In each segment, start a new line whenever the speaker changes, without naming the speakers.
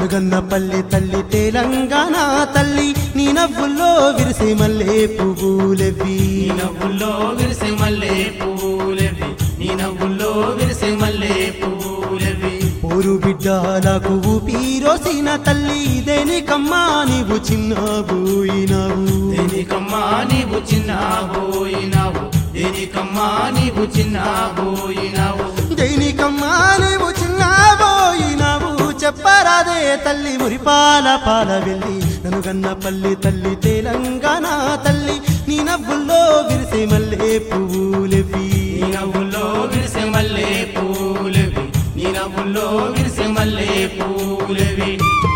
ననుగన్నపల్లి తల్లి తెలంగాణ తల్లి నీ నవ్వుల్లో విరిసే మల్లే పువ్వులెవ్వి
నీ నవ్వుల్లో విరిసే మల్లె పువ్వులెవి నీ నవ్వుల్లో విరిసే మల్లె పువ్వులెవి
పోరు బిడ్డ నాకు ఊపిరోసిన తల్లి దేనికమ్మా నీవు చిన్నబోయినావు
దేనికమ్మా నీవు చిన్న పోయినావు దేనికమ్మా నీవు చిన్న పోయినావు
దేనికమ్మా నీవు చిన్నబోయినావు చెప్పరాదే తల్లి మురిపాల పాల వెళ్ళి ననుగన్నపల్లి తల్లి తెలంగాణ తల్లి నీ నవ్వుల్లో విరిసే మల్లే పువ్వులెవ్వి
నీ నవ్వుల్లో విరిసే మల్లె పువ్వులెవి నీ నవ్వుల్లో విరిసే మల్లె పువ్వులెవి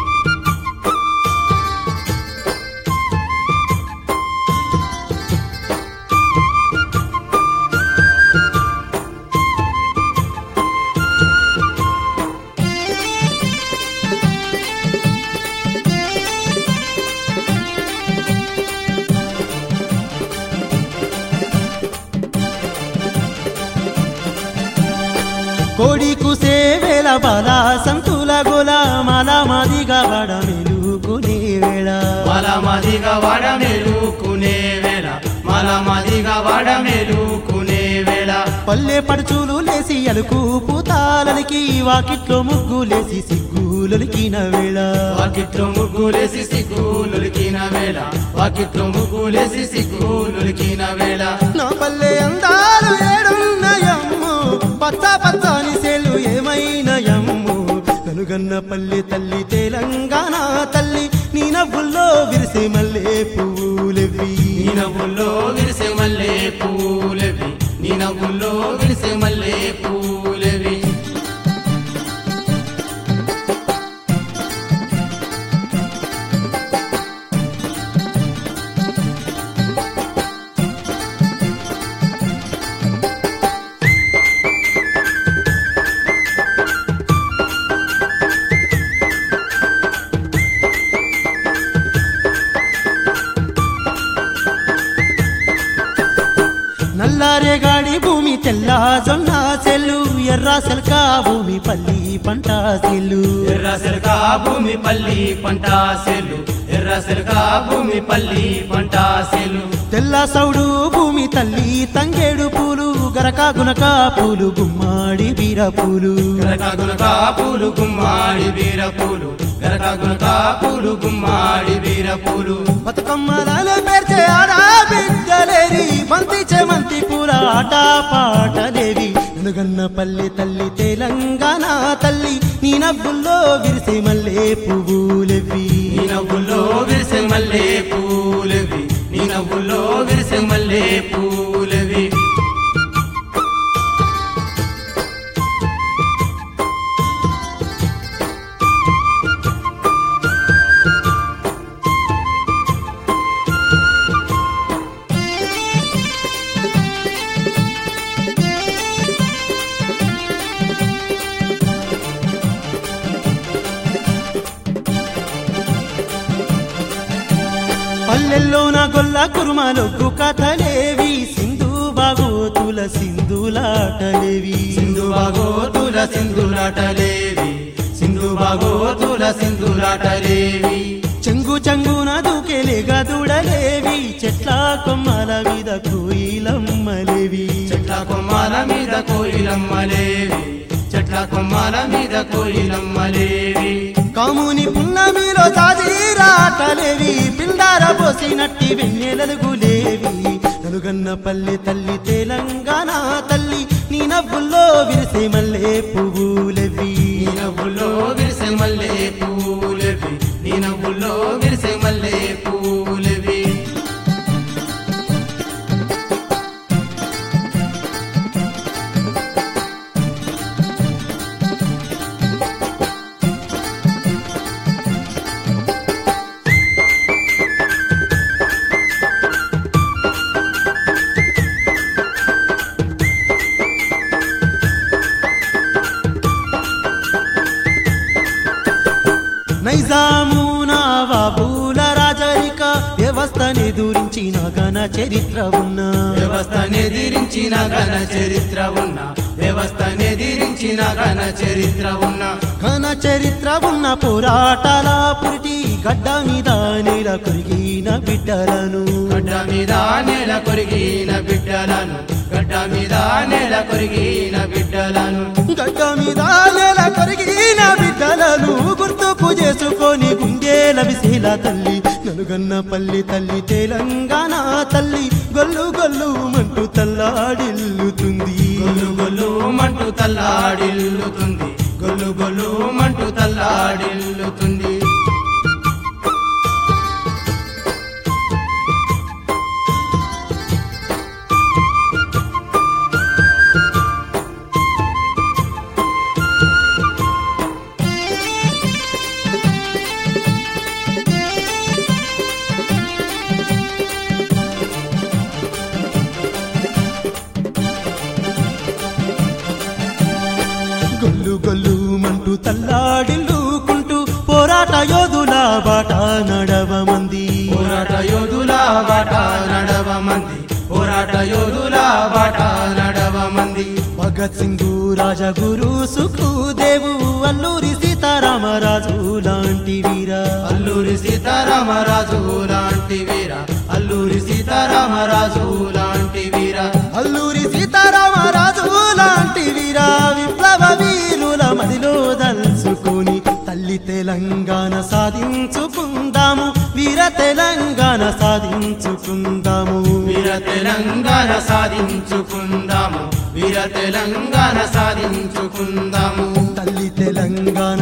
కోడి కుసే వేళ బాల సంతుల గోల మాల మాదిగా వాడ మెలుగునే వేళ
మల మదిగా వాడ మేలుకునే వేళ మల మదిగా వాడ మేలుకునే వేళ
పల్లె పడుచులు లేసి అలుకు పూతాలనికి వాకిట్లో ముగ్గులేసి సిగ్గులొలికిన వేళ
వాకిట్లో ముగ్గులేసి సిగ్గులొలికిన వేళ వాకిట్లో ముగ్గులేసి సిగ్గులొలికిన వేళ
నా పల్లె అందాలు ఏడున్నయమ్ము పచ్చ పచ్చని సేలు ఏమైనయమ్ము కనుగన్న పల్లె తల్లి తెలంగాణ తల్లి నీ నవ్వుల్లో విరిసే మల్లె పువ్వులెవ్వి
నీ నవ్వుల్లో విరిసే మల్లె పూలెవి నీ నవ్వుల్లో విరిసే మల్లె పూలెవి
నల్లారే గాడి భూమి తెల్ల జొన్న చెల్లు ఎర్ర సెల్క భూమి పల్లి పంట చెల్లు
ఎర్ర సెలకా భూమి పల్లి పంట సెల్లు ఎర్ర సెలకా భూమి పల్లి పంట సెల్లు
తెల్ల సౌడు భూమి తల్లి తంగేడు పూలు గరక గునక పూలు గుమ్మాడి బీర పూలు
గరక గునక పూలు గుమ్మాడి వీర పూలు గరక గునక పూలు గుమ్మాడి వీర పూలు
బతుకమ్మలాలే పేర్చే ఆడా బిడ్డలేరి బంతి చెమంతి పూల ఆట పాటలేవి ననుగన్న పల్లె తల్లి తెలంగాణ తల్లి నీ నవ్వుల్లో విరిసే మల్లె పువ్వులెవ్వి
నీ నవ్వుల్లో విరిసే మల్లె పూలెవి నీ నవ్వుల్లో విరిసే మల్లె పూలెవి
పల్లెల్లో నా గొల్ల కురుమలొగ్గు కథలేవి సింధు బాగోతుల సింధులాటలేవి
సింధు బాగోతుల సింధులాటలేవి సింధు బాగోతుల సింధులాటలేవి
చెంగు చెంగున దూకెలే గదుడలేవి చెట్ల కొమ్మల మీద కోయిలమ్మలేవి
చెట్ల కొమ్మల మీద కోయిలమ్మలేవి చెట్ల కొమ్మల మీద కోయిలమ్మలేవి
కాముని పున్నమిలో జాజీరాటలేవి పిండార పోసినట్టి వెన్నెలలుగులేవి నలుగన్న పల్లె తల్లి తెలంగాణ తల్లి నీ నవ్వుల్లో విరిసే మల్లె పువ్వులెవి
నీ నవ్వుల్లో విరిసే మల్లె పూలెవి నీ నవ్వుల్లో విరిసే మల్లె పూలెవి
నైజాము నవాబుల రాజరిక వ్యవస్థని దూరించిన ఘన చరిత్ర ఉన్న
వ్యవస్థనెదిరించిన ఘన చరిత్ర ఉన్న వ్యవస్థనెదిరించిన ఘన చరిత్ర ఉన్న
ఘన చరిత్ర ఉన్న పోరాటాల పురిటి గడ్డ మీద నేల కొరిగిన బిడ్డలను
గడ్డ మీద నేల కొరిగిన బిడ్డలను గడ్డ మీద నేల కొరిగిన బిడ్డలను
గడ్డ మీద నేల కొరిగిన బిడ్డలను గుర్తుకు చేసుకొని గుండెల విశీల తల్లి నలుగన్న పల్లి తల్లి తెలంగాణ తల్లి గొల్లు గొల్లు మంటూ తల్లాడిల్లుతుంది
గొల్లు గొల్లు మంటూ తల్లాడిల్లుతుంది గొల్లు గొల్లు మంటూ తల్లాడిల్లుతుంది
గొల్లు గొల్లు మంటూ తల్లాడిల్లుకుంటూ పోరాట యోధుల బాట నడవమంది
పోరాట యోధుల బాట నడవ మంది పోరాట యోధుల బాట నడవ మంది
భగత్ సింగ్ రాజగురు సుఖదేవు అల్లూరి సీతారామరాజు లాంటి వీరా
అల్లూరి సీతారామరాజు లాంటి వీర అల్లూరి సీతారామరాజు లాంటి వీర
అల్లూరి సీతారామరాజు లాంటి వీరా విప్లవ వీరుల మదిలో దల్చుకొని తల్లి తెలంగాణ సాధించుకుందాము వీర తెలంగాణ సాధించుకుందాము
వీర తెలంగాణ సాధించుకుందాము వీర తెలంగాణ సాధించుకుందాము
తల్లి తెలంగాణ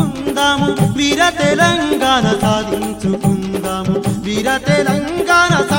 సాధించుకుందాము వీర తెలంగాణ సాధించుకుందాము వీర తెలంగాణ